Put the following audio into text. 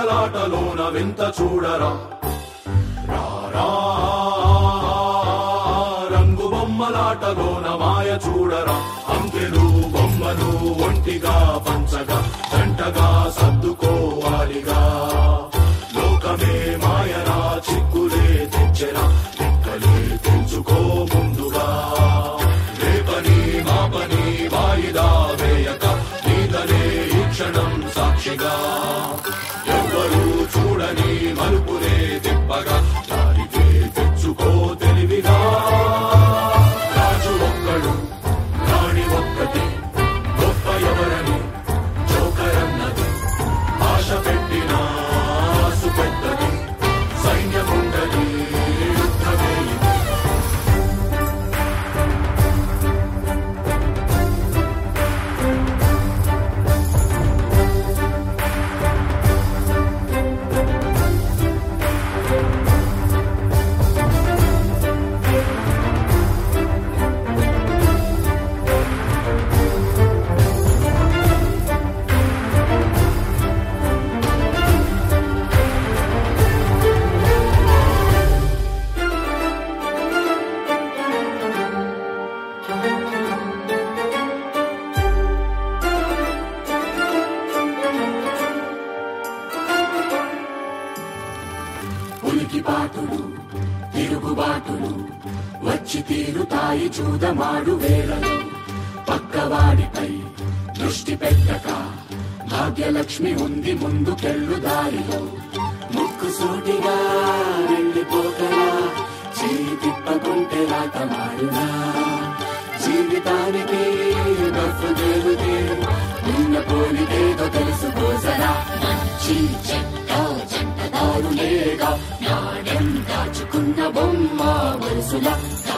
రంగులాటలోన వింత చూడరా రారా రంగు బొమ్మలాటలోన మాయ చూడరా అంకెలు బొమ్మలు ఒంటిగా పంచగా జంటగా సర్దుకోవాలిగా లోకమే మాయరా చిక్కులే తెచ్చరా లెక్కలే తెంచుకో ముందుగా రేపని మాపని వాయిదా వేయక నీదనే ఈ క్షణం సాక్షిగా ఎవ్వరూ చూడని మలుపునే తిప్పగా దారికే తెచ్చుకో తెలివిగా రాజు ఒక్కడు రాణి ఒక్కటి గొప్ప ఎవరని జోకరన్నది ఆశ పెట్టిన ఆసు పెద్దది సైన్యముండది యుద్ధమే ఇది. ఉలికిపాటులు తిరుగుబాటులు వచ్చి తీరుతాయి చూదమాడు వేళలు పక్కవాడిపై దృష్టి పెట్టక భాగ్యలక్ష్మి ఉంది ముందుకెళ్ళు దారిలో ముక్కు సూటిగా వెళ్ళిపోకరా చేయి తిప్పకుంటే రాత మారునా జీవితానికి బస్సు తేలితే నిన్న పోలికేదో తెలుసుకోసరా మంచి చెడ్డ జంటదారులేగా నాడెం దాచుకున్న బొమ్మ వరుసల